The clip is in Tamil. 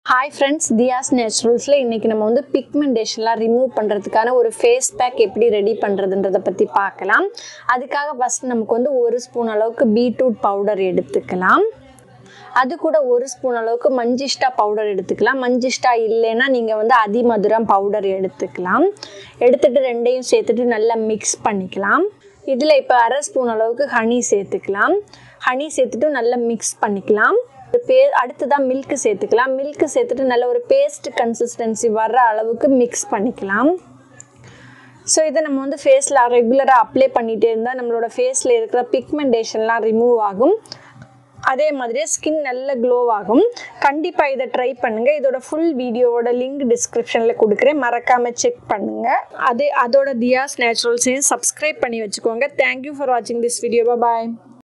ஹாய் ஃப்ரெண்ட்ஸ் தியாஸ் நேச்சுரல்ஸில் இன்றைக்கி நம்ம வந்து பிக்மெண்டேஷன்லாம் ரிமூவ் பண்ணுறதுக்கான ஒரு ஃபேஸ் பேக் எப்படி ரெடி பண்ணுறதுன்றதை பற்றி பார்க்கலாம் அதுக்காக ஃபஸ்ட் நமக்கு வந்து ஒரு ஸ்பூன் அளவுக்கு பீட்ரூட் பவுடர் எடுத்துக்கலாம் அது கூட ஒரு ஸ்பூன் அளவுக்கு மஞ்சிஷ்டா பவுடர் எடுத்துக்கலாம் மஞ்சிஷ்டா இல்லைன்னா நீங்கள் வந்து அதிமதுரம் பவுடர் எடுத்துக்கலாம் எடுத்துகிட்டு ரெண்டையும் சேர்த்துட்டு நல்லா மிக்ஸ் பண்ணிக்கலாம் இதில் இப்போ அரை ஸ்பூன் அளவுக்கு ஹனி சேர்த்துக்கலாம் ஹனி சேர்த்துட்டு நல்லா மிக்ஸ் பண்ணிக்கலாம் ஒரு பே அடுத்ததாக மில்க்கு சேர்த்துக்கலாம் மில்க்கு சேர்த்துட்டு நல்ல ஒரு பேஸ்ட் கன்சிஸ்டன்சி வர்ற அளவுக்கு மிக்ஸ் பண்ணிக்கலாம் ஸோ இதை நம்ம வந்து ஃபேஸில் ரெகுலராக அப்ளை பண்ணிகிட்டே இருந்தால் நம்மளோட ஃபேஸில் இருக்கிற பிக்மெண்டேஷன்லாம் ரிமூவ் ஆகும் அதே மாதிரியே ஸ்கின் நல்ல க்ளோ ஆகும் கண்டிப்பாக இதை ட்ரை பண்ணுங்கள் இதோட ஃபுல் வீடியோவோட லிங்க் டிஸ்கிரிப்ஷனில் கொடுக்குறேன் மறக்காமல் செக் பண்ணுங்கள் அதே அதோட தியாஸ் நேச்சுரல்ஸையும் சப்ஸ்கிரைப் பண்ணி வச்சுக்கோங்க தேங்க்யூ ஃபார் வாட்சிங் திஸ் வீடியோ பாய்